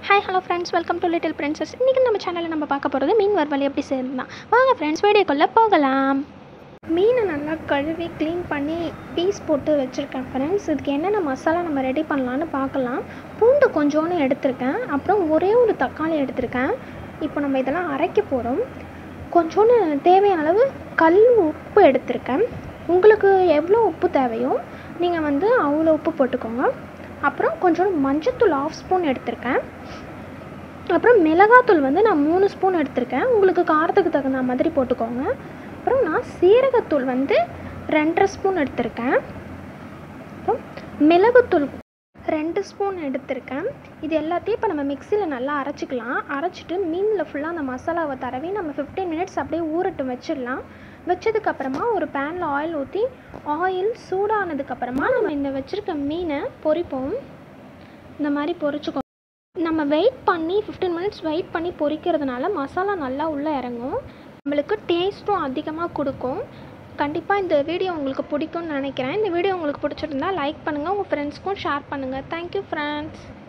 hi hello friends welcome to little princess இன்றைக்கி நம்ம சேனலில் நம்ம பார்க்க போகிறது மீன் வறுவல் எப்படி செய்யலாம் வாங்க ஃப்ரெண்ட்ஸ் வீடியோக்குள்ளே போகலாம் மீனை நல்லா கழுவி க்ளீன் பண்ணி பீஸ் போட்டு வச்சுருக்கேன் ஃப்ரெண்ட்ஸ் இதுக்கு என்னென்ன மசாலா நம்ம ரெடி பண்ணலான்னு பார்க்கலாம் பூண்டு கொஞ்சோன்னு எடுத்திருக்கேன் அப்புறம் ஒரே ஒரு தக்காளி எடுத்திருக்கேன் இப்போ நம்ம இதெல்லாம் அரைக்க போகிறோம் கொஞ்சோன்னு தேவையான அளவு கல் உப்பு எடுத்திருக்கேன் உங்களுக்கு எவ்வளோ உப்பு தேவையோ நீங்கள் வந்து அவ்வளோ உப்பு போட்டுக்கோங்க அப்புறம் கொஞ்சோண்டு மஞ்சத்தூள் ஆஃப் ஸ்பூன் எடுத்திருக்கேன் அப்புறம் மிளகாத்தூள் வந்து நான் மூணு ஸ்பூன் எடுத்திருக்கேன் உங்களுக்கு காரத்துக்கு தகுந்த மாதிரி போட்டுக்கோங்க அப்புறம் நான் சீரகத்தூள் வந்து ரெண்டரை ஸ்பூன் எடுத்திருக்கேன் அப்புறம் மிளகுத்தூள் ரெண்டு ஸ்பூன் எடுத்திருக்கேன் இது எல்லாத்தையும் இப்போ நம்ம மிக்சியில் நல்லா அரைச்சிக்கலாம் அரைச்சிட்டு மீனில் ஃபுல்லாக அந்த மசாலாவை தடவி நம்ம ஃபிஃப்டீன் மினிட்ஸ் அப்படியே ஊறட்டும் வச்சிடலாம் வச்சதுக்கப்புறமா ஒரு பேனில் ஆயில் ஊற்றி ஆயில் சூடானதுக்கப்புறமா நம்ம இந்த வச்சுருக்க மீனை பொரிப்போம் இந்த மாதிரி பொரிச்சுக்கோ நம்ம வெயிட் பண்ணி ஃபிஃப்டீன் மினிட்ஸ் வெயிட் பண்ணி பொரிக்கிறதுனால மசாலா நல்லா உள்ளே இறங்கும் நம்மளுக்கு டேஸ்ட்டும் அதிகமாக கொடுக்கும் கண்டிப்பாக இந்த வீடியோ உங்களுக்கு பிடிக்கும்னு நினைக்கிறேன் இந்த வீடியோ உங்களுக்கு பிடிச்சிருந்தா லைக் பண்ணுங்கள் உங்கள் ஃப்ரெண்ட்ஸ்க்கும் ஷேர் பண்ணுங்கள் தேங்க்யூ ஃப்ரெண்ட்ஸ்